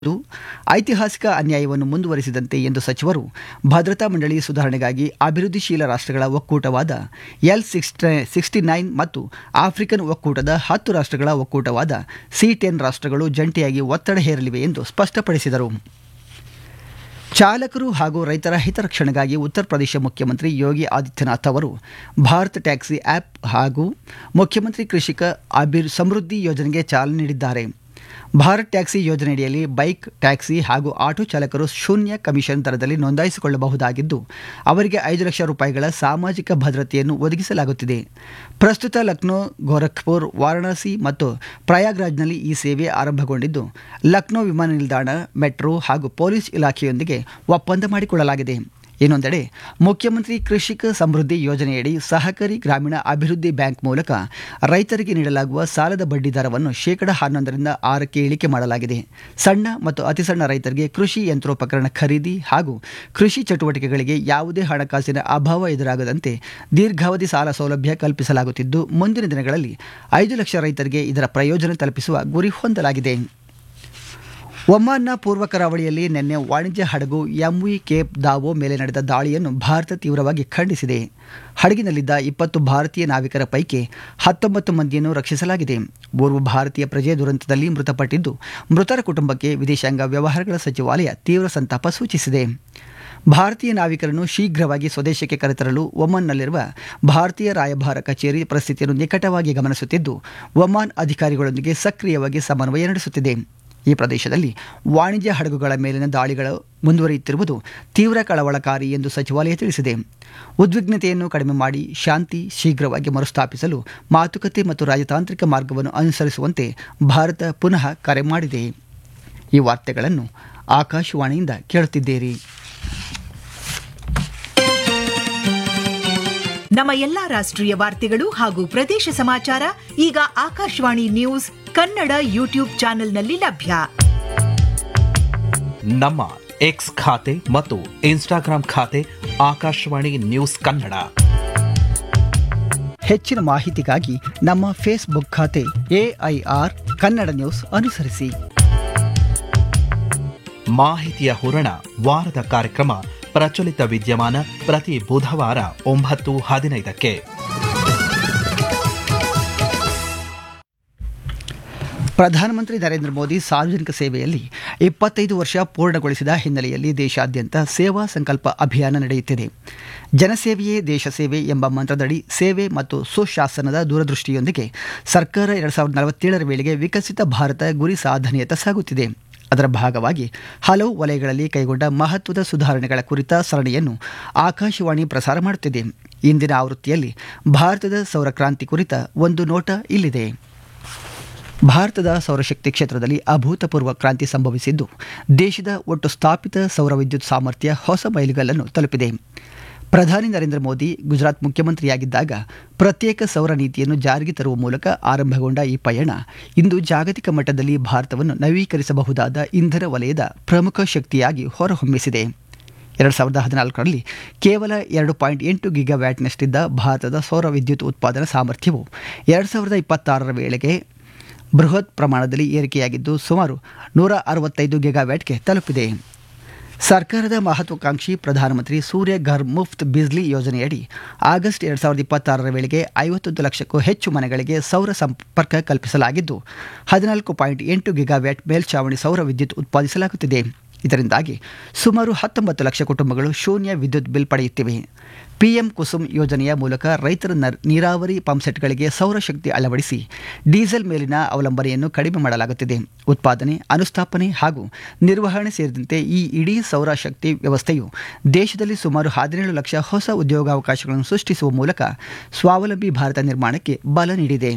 ಇದು ಐತಿಹಾಸಿಕ ಅನ್ಯಾಯವನ್ನು ಮುಂದುವರಿಸಿದಂತೆ ಎಂದು ಸಚಿವರು ಭದ್ರತಾ ಮಂಡಳಿ ಸುಧಾರಣೆಗಾಗಿ ಅಭಿವೃದ್ಧಿಶೀಲ ರಾಷ್ಟ್ರಗಳ ಒಕ್ಕೂಟವಾದ ಎಲ್ ಸಿಕ್ಸ್ಟಿ ನೈನ್ ಮತ್ತು ಆಫ್ರಿಕನ್ ಒಕ್ಕೂಟದ ಹತ್ತು ರಾಷ್ಟ್ರಗಳ ಒಕ್ಕೂಟವಾದ ಸಿ ಟೆನ್ ರಾಷ್ಟ್ರಗಳು ಜಂಟಿಯಾಗಿ ಒತ್ತಡ ಹೇರಲಿವೆ ಎಂದು ಸ್ಪಷ್ಟಪಡಿಸಿದರು ಚಾಲಕರು ಹಾಗೂ ರೈತರ ಹಿತರಕ್ಷಣೆಗಾಗಿ ಉತ್ತರ ಪ್ರದೇಶ ಮುಖ್ಯಮಂತ್ರಿ ಯೋಗಿ ಆದಿತ್ಯನಾಥ್ ಅವರು ಭಾರತ್ ಟ್ಯಾಕ್ಸಿ ಆ್ಯಪ್ ಹಾಗೂ ಮುಖ್ಯಮಂತ್ರಿ ಕೃಷಿಕ ಅಭಿರ್ ಸಮೃದ್ಧಿ ಯೋಜನೆಗೆ ಚಾಲನೆ ನೀಡಿದ್ದಾರೆ ಭಾರತ್ ಟ್ಯಾಕ್ಸಿ ಯೋಜನೆಯಡಿಯಲ್ಲಿ ಬೈಕ್ ಟ್ಯಾಕ್ಸಿ ಹಾಗೂ ಆಟೋ ಚಾಲಕರು ಶೂನ್ಯ ಕಮಿಷನ್ ದರದಲ್ಲಿ ನೋಂದಾಯಿಸಿಕೊಳ್ಳಬಹುದಾಗಿದ್ದು ಅವರಿಗೆ ಐದು ಲಕ್ಷ ರೂಪಾಯಿಗಳ ಸಾಮಾಜಿಕ ಭದ್ರತೆಯನ್ನು ಒದಗಿಸಲಾಗುತ್ತಿದೆ ಪ್ರಸ್ತುತ ಲಕ್ನೋ ಗೋರಖ್ಪುರ್ ವಾರಣಾಸಿ ಮತ್ತು ಪ್ರಯಾಗ್ರಾಜ್ನಲ್ಲಿ ಈ ಸೇವೆ ಆರಂಭಗೊಂಡಿದ್ದು ಲಕ್ನೋ ವಿಮಾನ ನಿಲ್ದಾಣ ಮೆಟ್ರೋ ಹಾಗೂ ಪೊಲೀಸ್ ಇಲಾಖೆಯೊಂದಿಗೆ ಒಪ್ಪಂದ ಮಾಡಿಕೊಳ್ಳಲಾಗಿದೆ ಇನ್ನೊಂದೆಡೆ ಮುಖ್ಯಮಂತ್ರಿ ಕೃಷಿಕ ಸಮೃದ್ಧಿ ಯೋಜನೆಯಡಿ ಸಹಕಾರಿ ಗ್ರಾಮೀಣ ಅಭಿವೃದ್ಧಿ ಬ್ಯಾಂಕ್ ಮೂಲಕ ರೈತರಿಗೆ ನೀಡಲಾಗುವ ಸಾಲದ ಬಡ್ಡಿ ದರವನ್ನು ಶೇಕಡ ಹನ್ನೊಂದರಿಂದ ಆರಕ್ಕೆ ಇಳಿಕೆ ಮಾಡಲಾಗಿದೆ ಸಣ್ಣ ಮತ್ತು ಅತಿಸಣ್ಣ ರೈತರಿಗೆ ಕೃಷಿ ಯಂತ್ರೋಪಕರಣ ಖರೀದಿ ಹಾಗೂ ಕೃಷಿ ಚಟುವಟಿಕೆಗಳಿಗೆ ಯಾವುದೇ ಹಣಕಾಸಿನ ಅಭಾವ ಎದುರಾಗದಂತೆ ದೀರ್ಘಾವಧಿ ಸಾಲ ಸೌಲಭ್ಯ ಕಲ್ಪಿಸಲಾಗುತ್ತಿದ್ದು ಮುಂದಿನ ದಿನಗಳಲ್ಲಿ ಐದು ಲಕ್ಷ ರೈತರಿಗೆ ಇದರ ಪ್ರಯೋಜನ ತಲುಪಿಸುವ ಗುರಿ ಹೊಂದಲಾಗಿದೆ ಒಮಾನ್ನ ಪೂರ್ವ ಕರಾವಳಿಯಲ್ಲಿ ನಿನ್ನೆ ವಾಣಿಜ್ಯ ಹಡಗು ಎಂವಿ ಕೇಪ್ ದಾವೋ ಮೇಲೆ ನಡೆದ ದಾಳಿಯನ್ನು ಭಾರತ ತೀವ್ರವಾಗಿ ಖಂಡಿಸಿದೆ ಹಡಗಿನಲ್ಲಿದ್ದ ಇಪ್ಪತ್ತು ಭಾರತೀಯ ನಾವಿಕರ ಪೈಕಿ ಹತ್ತೊಂಬತ್ತು ಮಂದಿಯನ್ನು ರಕ್ಷಿಸಲಾಗಿದೆ ಓರ್ವ ಭಾರತೀಯ ಪ್ರಜೆ ದುರಂತದಲ್ಲಿ ಮೃತಪಟ್ಟಿದ್ದು ಮೃತರ ಕುಟುಂಬಕ್ಕೆ ವಿದೇಶಾಂಗ ವ್ಯವಹಾರಗಳ ಸಚಿವಾಲಯ ತೀವ್ರ ಸಂತಾಪ ಸೂಚಿಸಿದೆ ಭಾರತೀಯ ನಾವಿಕರನ್ನು ಶೀಘ್ರವಾಗಿ ಸ್ವದೇಶಕ್ಕೆ ಕರೆತರಲು ಒಮಾನ್ನಲ್ಲಿರುವ ಭಾರತೀಯ ರಾಯಭಾರ ಕಚೇರಿ ಪರಿಸ್ಥಿತಿಯನ್ನು ನಿಕಟವಾಗಿ ಗಮನಿಸುತ್ತಿದ್ದು ಒಮಾನ್ ಅಧಿಕಾರಿಗಳೊಂದಿಗೆ ಸಕ್ರಿಯವಾಗಿ ಸಮನ್ವಯ ನಡೆಸುತ್ತಿದೆ ಈ ಪ್ರದೇಶದಲ್ಲಿ ವಾಣಿಜ್ಯ ಹಡಗುಗಳ ಮೇಲಿನ ದಾಳಿಗಳು ಮುಂದುವರಿಯುತ್ತಿರುವುದು ತೀವ್ರ ಕಳವಳಕಾರಿ ಎಂದು ಸಚಿವಾಲಯ ತಿಳಿಸಿದೆ ಉದ್ವಿಗ್ನತೆಯನ್ನು ಕಡಿಮೆ ಮಾಡಿ ಶಾಂತಿ ಶೀಘ್ರವಾಗಿ ಮರುಸ್ಥಾಪಿಸಲು ಮಾತುಕತೆ ಮತ್ತು ರಾಜತಾಂತ್ರಿಕ ಮಾರ್ಗವನ್ನು ಅನುಸರಿಸುವಂತೆ ಭಾರತ ಪುನಃ ಕರೆ ಮಾಡಿದೆ ಈ ವಾರ್ತೆಗಳನ್ನು ಆಕಾಶವಾಣಿಯಿಂದ ಕೇಳುತ್ತಿದ್ದೀರಿ ನಮ್ಮ ಎಲ್ಲಾ ರಾಷ್ಟ್ರೀಯ ವಾರ್ತೆಗಳು ಹಾಗೂ ಪ್ರದೇಶ ಸಮಾಚಾರ ಈಗ ಆಕಾಶವಾಣಿ ನ್ಯೂಸ್ ಕನ್ನಡ ಯೂಟ್ಯೂಬ್ ಚಾನೆಲ್ನಲ್ಲಿ ಲಭ್ಯ ನಮ್ಮ ಎಕ್ಸ್ ಖಾತೆ ಮತ್ತು ಇನ್ಸ್ಟಾಗ್ರಾಂ ಖಾತೆ ಆಕಾಶವಾಣಿ ನ್ಯೂಸ್ ಕನ್ನಡ ಹೆಚ್ಚಿನ ಮಾಹಿತಿಗಾಗಿ ನಮ್ಮ ಫೇಸ್ಬುಕ್ ಖಾತೆ ಎಐಆರ್ ಕನ್ನಡ ನ್ಯೂಸ್ ಅನುಸರಿಸಿ ಮಾಹಿತಿಯ ಹೂರಣ ವಾರದ ಕಾರ್ಯಕ್ರಮ ಪ್ರಚಲಿತ ವಿದ್ಯಮಾನ ಪ್ರತಿ ಬುಧವಾರ ಒಂಬತ್ತು ಹದಿನೈದಕ್ಕೆ ಪ್ರಧಾನಮಂತ್ರಿ ನರೇಂದ್ರ ಮೋದಿ ಸಾರ್ವಜನಿಕ ಸೇವೆಯಲ್ಲಿ ಇಪ್ಪತ್ತೈದು ವರ್ಷ ಪೂರ್ಣಗೊಳಿಸಿದ ಹಿನ್ನೆಲೆಯಲ್ಲಿ ದೇಶಾದ್ಯಂತ ಸೇವಾ ಸಂಕಲ್ಪ ಅಭಿಯಾನ ನಡೆಯುತ್ತಿದೆ ಜನಸೇವೆಯೇ ದೇಶ ಸೇವೆ ಎಂಬ ಮಂತ್ರದಡಿ ಸೇವೆ ಮತ್ತು ಸುಶಾಸನದ ದೂರದೃಷ್ಟಿಯೊಂದಿಗೆ ಸರ್ಕಾರ ಎರಡು ಸಾವಿರದ ನಲವತ್ತೇಳರ ವೇಳೆಗೆ ವಿಕಸಿತ ಭಾರತ ಗುರಿ ಸಾಧನೆಯತ್ತ ಸಾಗುತ್ತಿದೆ ಅದರ ಭಾಗವಾಗಿ ಹಲವು ವಲಯಗಳಲ್ಲಿ ಕೈಗೊಂಡ ಮಹತ್ವದ ಸುಧಾರಣೆಗಳ ಕುರಿತ ಸರಣಿಯನ್ನು ಆಕಾಶವಾಣಿ ಪ್ರಸಾರ ಮಾಡುತ್ತಿದೆ ಇಂದಿನ ಆವೃತ್ತಿಯಲ್ಲಿ ಭಾರತದ ಸೌರ ಕ್ರಾಂತಿ ಕುರಿತ ಒಂದು ನೋಟ ಇಲ್ಲಿದೆ ಭಾರತದ ಸೌರಶಕ್ತಿ ಕ್ಷೇತ್ರದಲ್ಲಿ ಅಭೂತಪೂರ್ವ ಕ್ರಾಂತಿ ಸಂಭವಿಸಿದ್ದು ದೇಶದ ಒಟ್ಟು ಸ್ಥಾಪಿತ ಸೌರ ವಿದ್ಯುತ್ ಸಾಮರ್ಥ್ಯ ಹೊಸ ಮೈಲಿಗಲ್ಲನ್ನು ತಲುಪಿದೆ ಪ್ರಧಾನಿ ನರೇಂದ್ರ ಮೋದಿ ಗುಜರಾತ್ ಮುಖ್ಯಮಂತ್ರಿಯಾಗಿದ್ದಾಗ ಪ್ರತ್ಯೇಕ ಸೌರ ನೀತಿಯನ್ನು ಜಾರಿಗೆ ತರುವ ಮೂಲಕ ಆರಂಭಗೊಂಡ ಈ ಪಯಣ ಇಂದು ಜಾಗತಿಕ ಮಟ್ಟದಲ್ಲಿ ಭಾರತವನ್ನು ನವೀಕರಿಸಬಹುದಾದ ಇಂಧನ ವಲಯದ ಪ್ರಮುಖ ಶಕ್ತಿಯಾಗಿ ಹೊರಹೊಮ್ಮಿಸಿದೆ ಎರಡು ಸಾವಿರದ ಹದಿನಾಲ್ಕರಲ್ಲಿ ಕೇವಲ ಎರಡು ಪಾಯಿಂಟ್ ಎಂಟು ಗಿಗಾವ್ಯಾಟ್ನಷ್ಟಿದ್ದ ಭಾರತದ ಸೌರ ವಿದ್ಯುತ್ ಉತ್ಪಾದನಾ ಸಾಮರ್ಥ್ಯವು ಎರಡು ಸಾವಿರದ ಇಪ್ಪತ್ತಾರರ ವೇಳೆಗೆ ಬೃಹತ್ ಪ್ರಮಾಣದಲ್ಲಿ ಏರಿಕೆಯಾಗಿದ್ದು ಸುಮಾರು ನೂರ ಅರವತ್ತೈದು ಗಿಗಾವ್ಯಾಟ್ಗೆ ತಲುಪಿದೆ ಸರ್ಕಾರದ ಮಹತ್ವಾಕಾಂಕ್ಷಿ ಪ್ರಧಾನಮಂತ್ರಿ ಸೂರ್ಯ ಘರ್ ಮುಫ್ತ್ ಬಿಜ್ಲಿ ಯೋಜನೆಯಡಿ ಆಗಸ್ಟ್ ಎರಡು ಸಾವಿರದ ಇಪ್ಪತ್ತಾರರ ವೇಳೆಗೆ ಐವತ್ತೊಂದು ಲಕ್ಷಕ್ಕೂ ಹೆಚ್ಚು ಮನೆಗಳಿಗೆ ಸೌರ ಸಂಪರ್ಕ ಕಲ್ಪಿಸಲಾಗಿದ್ದು ಹದಿನಾಲ್ಕು ಪಾಯಿಂಟ್ ಎಂಟು ಗಿಗಾವ್ಯಾಟ್ ಮೇಲ್ಛಾವಣಿ ಸೌರ ವಿದ್ಯುತ್ ಉತ್ಪಾದಿಸಲಾಗುತ್ತಿದೆ ಇದರಿಂದಾಗಿ ಸುಮಾರು ಹತ್ತೊಂಬತ್ತು ಲಕ್ಷ ಕುಟುಂಬಗಳು ಶೂನ್ಯ ವಿದ್ಯುತ್ ಬಿಲ್ ಪಡೆಯುತ್ತಿವೆ ಪಿಎಂ ಕುಸುಮ್ ಯೋಜನೆಯ ಮೂಲಕ ರೈತರ ನೀರಾವರಿ ಪಂಪ್ಸೆಟ್ಗಳಿಗೆ ಸೌರಶಕ್ತಿ ಅಳವಡಿಸಿ ಡೀಸೆಲ್ ಮೇಲಿನ ಅವಲಂಬನೆಯನ್ನು ಕಡಿಮೆ ಮಾಡಲಾಗುತ್ತಿದೆ ಉತ್ಪಾದನೆ ಅನುಸ್ಥಾಪನೆ ಹಾಗೂ ನಿರ್ವಹಣೆ ಸೇರಿದಂತೆ ಈ ಇಡೀ ಸೌರಶಕ್ತಿ ವ್ಯವಸ್ಥೆಯು ದೇಶದಲ್ಲಿ ಸುಮಾರು ಹದಿನೇಳು ಲಕ್ಷ ಹೊಸ ಉದ್ಯೋಗಾವಕಾಶಗಳನ್ನು ಸೃಷ್ಟಿಸುವ ಮೂಲಕ ಸ್ವಾವಲಂಬಿ ಭಾರತ ನಿರ್ಮಾಣಕ್ಕೆ ಬಲ ನೀಡಿದೆ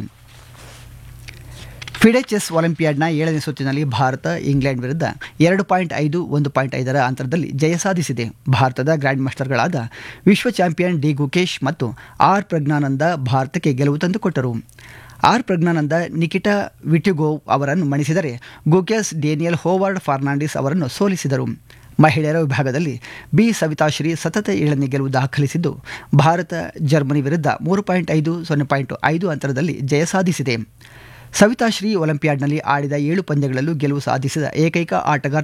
ಫಿಡೆ ಚೆಸ್ ಒಲಿಂಪಿಯಾಡ್ನ ಏಳನೇ ಸುತ್ತಿನಲ್ಲಿ ಭಾರತ ಇಂಗ್ಲೆಂಡ್ ವಿರುದ್ಧ ಎರಡು ಪಾಯಿಂಟ್ ಐದು ಒಂದು ಪಾಯಿಂಟ್ ಐದರ ಅಂತರದಲ್ಲಿ ಜಯ ಸಾಧಿಸಿದೆ ಭಾರತದ ಗ್ರ್ಯಾಂಡ್ ಮಾಸ್ಟರ್ಗಳಾದ ವಿಶ್ವ ಚಾಂಪಿಯನ್ ಡಿ ಗುಕೇಶ್ ಮತ್ತು ಆರ್ ಪ್ರಜ್ಞಾನಂದ ಭಾರತಕ್ಕೆ ಗೆಲುವು ತಂದುಕೊಟ್ಟರು ಆರ್ ಪ್ರಜ್ಞಾನಂದ ನಿಕಿಟಾ ವಿಟ್ಯುಗೋವ್ ಅವರನ್ನು ಮಣಿಸಿದರೆ ಗುಕೇಸ್ ಡೇನಿಯಲ್ ಹೋವಾರ್ಡ್ ಫರ್ನಾಂಡಿಸ್ ಅವರನ್ನು ಸೋಲಿಸಿದರು ಮಹಿಳೆಯರ ವಿಭಾಗದಲ್ಲಿ ಬಿ ಸವಿತಾಶ್ರೀ ಸತತ ಏಳನೇ ಗೆಲುವು ದಾಖಲಿಸಿದ್ದು ಭಾರತ ಜರ್ಮನಿ ವಿರುದ್ಧ ಮೂರು ಪಾಯಿಂಟ್ ಐದು ಸೊನ್ನೆ ಪಾಯಿಂಟ್ ಐದು ಅಂತರದಲ್ಲಿ ಜಯ ಸಾಧಿಸಿದೆ ಸವಿತಾಶ್ರೀ ಒಲಿಂಪಿಯಾಡ್ನಲ್ಲಿ ಆಡಿದ ಏಳು ಪಂದ್ಯಗಳಲ್ಲೂ ಗೆಲುವು ಸಾಧಿಸಿದ ಏಕೈಕ ಆಟಗಾರ್ತಿ